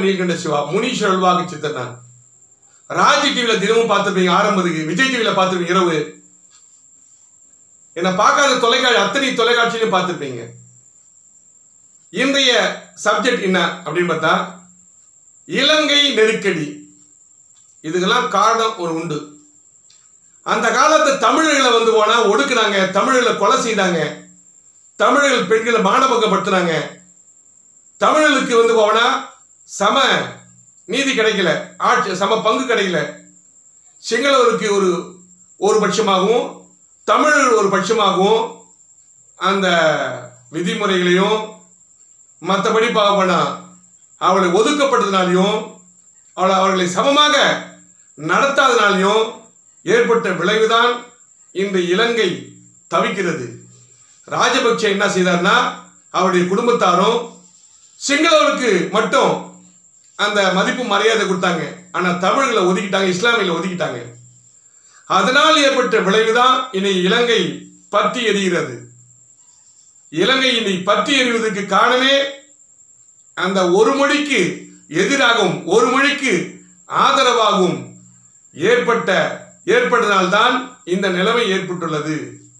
நீல்கண்ட சிவா முனீஸ்வர் அல்வாக்கு சித்தர் நான் ராஜி டிவில தினமும் பார்த்துருப்பீங்க ஆரம்பத்துக்கு விஜய் டிவில பார்த்துருப்பீங்க இரவு என்னை பார்க்காத தொலைக்காட்சி அத்தனை தொலைக்காட்சியிலும் பார்த்துருப்பீங்க இன்றைய சப்ஜெக்ட் என்ன அப்படின்னு பார்த்தா இலங்கை நெருக்கடி இதுக்கெல்லாம் காரணம் ஒரு உண்டு அந்த காலத்து தமிழர்களை வந்து போனா ஒடுக்குனாங்க தமிழர்களை கொலை செய்தாங்க தமிழர்கள் பெண்களை மானபங்கப்படுத்தினாங்க தமிழர்களுக்கு வந்து போனா சம நீதி கிடைக்கல ஆட்சி சம பங்கு கிடைக்கல சிங்களவருக்கு ஒரு ஒரு பட்சமாகவும் தமிழர்கள் ஒரு பட்சமாகவும் அந்த விதிமுறைகளையும் மற்றபடி பார்க்க போனா அவளை ஒதுக்கப்பட்டதுனாலையும் அவளை அவர்களை சமமாக நடத்தாதனாலையும் ஏற்பட்ட விளைவுதான் இந்த இலங்கை தவிக்கிறது ராஜபக்சே என்ன செய்தார்னா அவருடைய குடும்பத்தாரும் சிங்களவருக்கு மட்டும் அந்த மதிப்பு மரியாதை கொடுத்தாங்க ஆனா தமிழர்களை ஒதுக்கிட்டாங்க இஸ்லாமியில ஒதுக்கிட்டாங்க அதனால் ஏற்பட்ட விளைவுதான் இனி இலங்கை பற்றி எரிகிறது இலங்கை இனி பற்றி எறிவதற்கு காரணமே அந்த ஒரு மொழிக்கு எதிராகவும் ஒரு மொழிக்கு ஆதரவாகவும் ஏற்பட்ட ஏற்பட்டதால்தான் இந்த நிலைமை ஏற்பட்டுள்ளது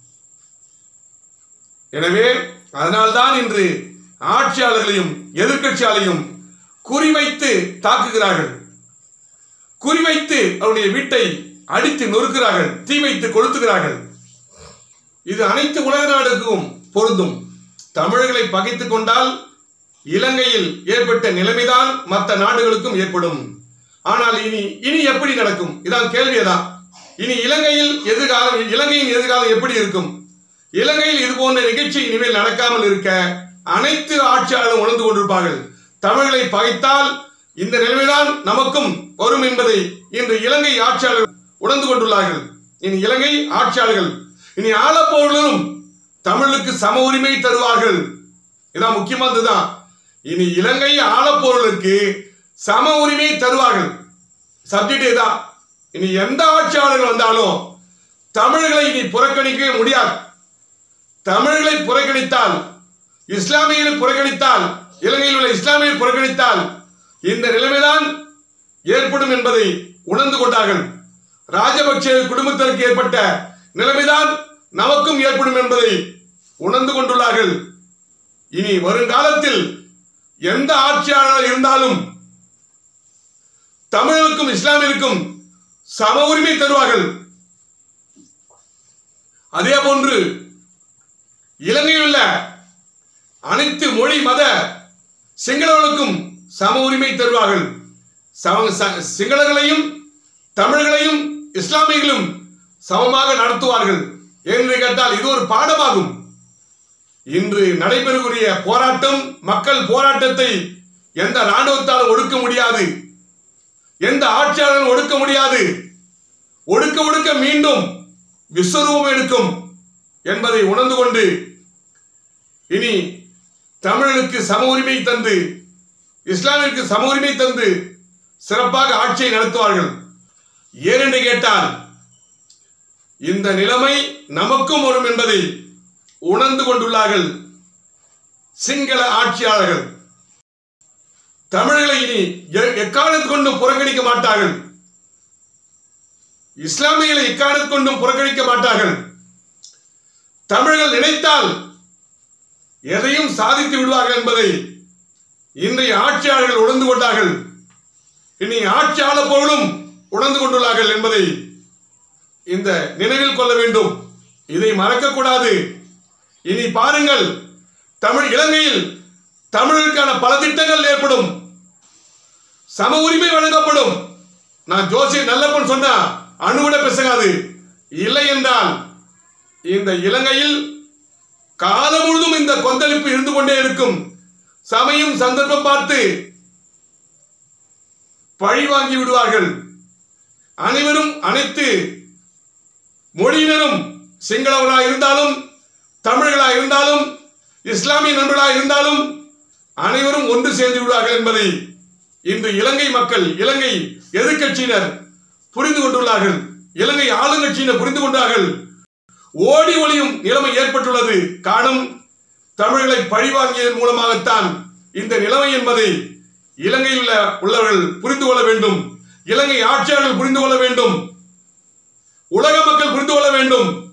எனவே அதனால்தான் இன்று ஆட்சியாளர்களையும் எதிர்க்கட்சியாளையும் குறிவைத்து தாக்குகிறார்கள் குறிவைத்து அவருடைய வீட்டை அடித்து நொறுக்கிறார்கள் தீ வைத்து கொளுத்துகிறார்கள் இது அனைத்து உலக நாடுக்கும் பொருந்தும் தமிழர்களை பகைத்துக் கொண்டால் இலங்கையில் ஏற்பட்ட நிலைமைதான் மற்ற நாடுகளுக்கும் ஏற்படும் ஆனால் இனி இனி எப்படி நடக்கும் இதான் கேள்வியதான் இனி இலங்கையில் எதிர்காலம் இலங்கையின் எதிர்காலம் எப்படி இருக்கும் இலங்கையில் இது போன்ற நிகழ்ச்சி இனிமேல் நடக்காமல் இருக்க அனைத்து ஆட்சியாளரும் உணர்ந்து கொண்டிருப்பார்கள் தமிழர்களை பகைத்தால் இந்த நிலைமைதான் நமக்கும் வரும் என்பதை இன்று இலங்கை ஆட்சியாளர்கள் உணர்ந்து கொண்டுள்ளார்கள் இனி இலங்கை ஆட்சியாளர்கள் இனி ஆளப்போர்களும் தமிழுக்கு சம உரிமை தருவார்கள் இதான் முக்கியமானதுதான் இனி இலங்கை ஆளப்போர்களுக்கு சம உரிமை தருவார்கள் சப்ஜெக்ட் இதான் இனி எந்த ஆட்சியாளர்கள் வந்தாலும் தமிழர்களை இனி புறக்கணிக்கவே முடியாது தமிழர்களை புறக்கணித்தால் இஸ்லாமியர்களை புறக்கணித்தால் இலங்கையில் உள்ள இஸ்லாமியர் புறக்கணித்தால் இந்த நிலைமைதான் ஏற்படும் என்பதை உணர்ந்து கொண்டார்கள் ராஜபக்சே குடும்பத்திற்கு ஏற்பட்ட நிலைமைதான் நமக்கும் ஏற்படும் என்பதை உணர்ந்து கொண்டுள்ளார்கள் இனி வருங்காலத்தில் எந்த ஆட்சியாளர் இருந்தாலும் தமிழருக்கும் இஸ்லாமியருக்கும் சம உரிமை தருவார்கள் அதே போன்று இலங்கையில் உள்ள அனைத்து மொழி மத சிங்களவர்களுக்கும் சம உரிமை தருவார்கள் சம ச- சிங்களர்களையும் தமிழர்களையும் இஸ்லாமியர்களும் சமமாக நடத்துவார்கள் என்று கேட்டால் இது ஒரு பாடமாகும் இன்று நடைபெறக்கூடிய போராட்டம் மக்கள் போராட்டத்தை எந்த இராணுவத்தாலும் ஒடுக்க முடியாது எந்த ஆட்சியாளரும் ஒடுக்க முடியாது ஒடுக்க ஒடுக்க மீண்டும் விஸ்வரூபம் எடுக்கும் என்பதை உணர்ந்து கொண்டு இனி தமிழர்களுக்கு சம உரிமை தந்து இஸ்லாமிற்கு சம உரிமை தந்து சிறப்பாக ஆட்சியை நடத்துவார்கள் ஏனென்று கேட்டால் இந்த நிலைமை நமக்கும் வரும் என்பதை உணர்ந்து கொண்டுள்ளார்கள் சிங்கள ஆட்சியாளர்கள் தமிழர்களை இனி எ- எக்காரணத்து கொண்டும் புறக்கணிக்க மாட்டார்கள் இஸ்லாமியர்களை எக்காரணத்து கொண்டும் புறக்கணிக்க மாட்டார்கள் தமிழர்கள் நினைத்தால் எதையும் சாதித்து விடுவார்கள் என்பதை இன்றைய ஆட்சியாளர்கள் உணர்ந்து கொண்டார்கள் இனி ஆட்சியாளர் பொருளும் உணர்ந்து கொண்டுள்ளார்கள் என்பதை இந்த நினைவில் கொள்ள வேண்டும் இதை மறக்கக்கூடாது இனி பாருங்கள் தமிழ் இலங்கையில் தமிழருக்கான பல திட்டங்கள் ஏற்படும் சம உரிமை வழங்கப்படும் நான் ஜோசியர் நல்லப்பன் சொன்னா அணுவிட பேசகாது இல்லை என்றால் இந்த இலங்கையில் காலம் முழுதும் இந்த கொந்தளிப்பு இருந்து கொண்டே இருக்கும் சமயம் சந்தர்ப்பம் பார்த்து பழி வாங்கி விடுவார்கள் அனைவரும் அனைத்து மொழியினரும் சிங்களவர்களாக இருந்தாலும் தமிழர்களாக இருந்தாலும் இஸ்லாமிய நண்பர்களாக இருந்தாலும் அனைவரும் ஒன்று சேர்ந்து விடுவார்கள் என்பதை இன்று இலங்கை மக்கள் இலங்கை எதிர்க்கட்சியினர் புரிந்து கொண்டுள்ளார்கள் இலங்கை ஆளுங்கட்சியினர் புரிந்து கொண்டார்கள் ஓடி ஒளியும் நிலைமை ஏற்பட்டுள்ளது காரணம் தமிழர்களை பழிவாங்கியதன் மூலமாகத்தான் இந்த நிலைமை என்பதை இலங்கையில் உள்ள உள்ளவர்கள் புரிந்து கொள்ள வேண்டும் இலங்கை ஆட்சியாளர்கள் புரிந்து கொள்ள வேண்டும் உலக மக்கள் புரிந்து கொள்ள வேண்டும்